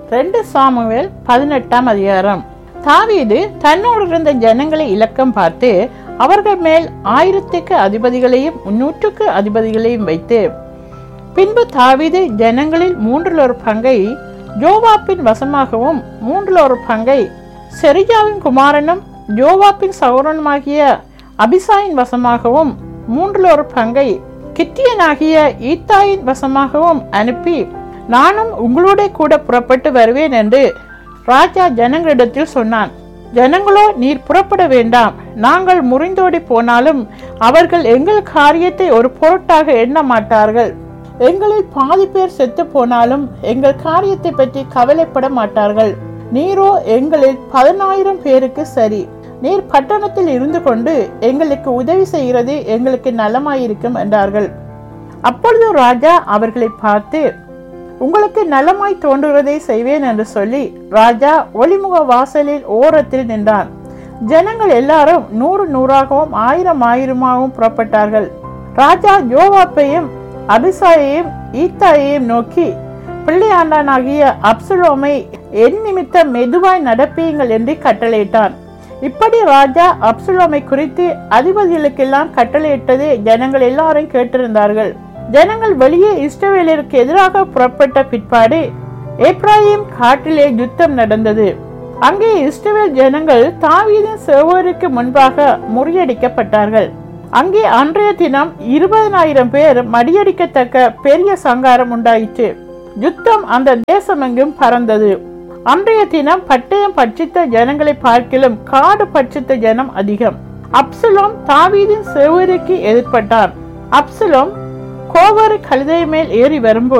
ரெண்டு சாமுவேல் பதினெட்டாம் அதிகாரம் தாவீது தன்னோடு இருந்த ஜனங்களை இலக்கம் பார்த்து அவர்கள் மேல் ஆயிரத்துக்கு அதிபதிகளையும் நூற்றுக்கு அதிபதிகளையும் வைத்து பின்பு தாவீது ஜனங்களில் மூன்றில் ஒரு பங்கை ஜோவாப்பின் வசமாகவும் மூன்றில் ஒரு பங்கை செரியாவின் குமாரனும் ஜோவாப்பின் சகோதரனுமாகிய அபிசாயின் வசமாகவும் மூன்றில் ஒரு பங்கை கித்தியனாகிய ஈத்தாயின் வசமாகவும் அனுப்பி நானும் உங்களோட கூட புறப்பட்டு வருவேன் என்று ராஜா ஜனங்களிடத்தில் சொன்னான் ஜனங்களோ நீர் புறப்பட வேண்டாம் நாங்கள் முறிந்தோடி போனாலும் அவர்கள் எங்கள் காரியத்தை ஒரு பொருட்டாக எண்ண மாட்டார்கள் எங்களில் பாதி பேர் செத்து போனாலும் எங்கள் காரியத்தை பற்றி கவலைப்பட மாட்டார்கள் நீரோ எங்களில் பதினாயிரம் பேருக்கு சரி நீர் பட்டணத்தில் இருந்து கொண்டு எங்களுக்கு உதவி செய்கிறது எங்களுக்கு நலமாயிருக்கும் என்றார்கள் அப்பொழுது ராஜா அவர்களை பார்த்து உங்களுக்கு நலமாய் தோன்றுவதை செய்வேன் என்று சொல்லி ராஜா ஒளிமுக வாசலில் ஓரத்தில் நின்றான் ஜனங்கள் எல்லாரும் நூறு நூறாகவும் ஆயிரம் ஆயிரமாகவும் புறப்பட்டார்கள் ராஜா யோவாப்பையும் அபிசாயையும் ஈத்தாயையும் நோக்கி பிள்ளையாண்டானாகிய அப்சுலோமை என் நிமித்தம் மெதுவாய் நடப்பியுங்கள் என்று கட்டளையிட்டான் இப்படி ராஜா அப்சுலோமை குறித்து அதிபதிகளுக்கெல்லாம் கட்டளையிட்டது ஜனங்கள் எல்லாரும் கேட்டிருந்தார்கள் ஜனங்கள் வெளியே இஸ்ரவேலருக்கு எதிராக புறப்பட்ட பிற்பாடு ஏப்ராஹிம் காட்டிலே யுத்தம் நடந்தது அங்கே இஸ்ரவேல் ஜனங்கள் தாவீதின் சேவருக்கு முன்பாக முறியடிக்கப்பட்டார்கள் அங்கே அன்றைய தினம் இருபதனாயிரம் பேர் மடியடிக்கத்தக்க பெரிய சங்காரம் உண்டாயிற்று யுத்தம் அந்த தேசமெங்கும் பறந்தது அன்றைய தினம் பட்டயம் பட்சித்த ஜனங்களை பார்க்கிலும் காடு பட்சித்த ஜனம் அதிகம் அப்சலோம் தாவீதின் செவருக்கு எதிர்பட்டான் அப்சலோம் கோவரு கழுதை மேல் ஏறி வரும்போது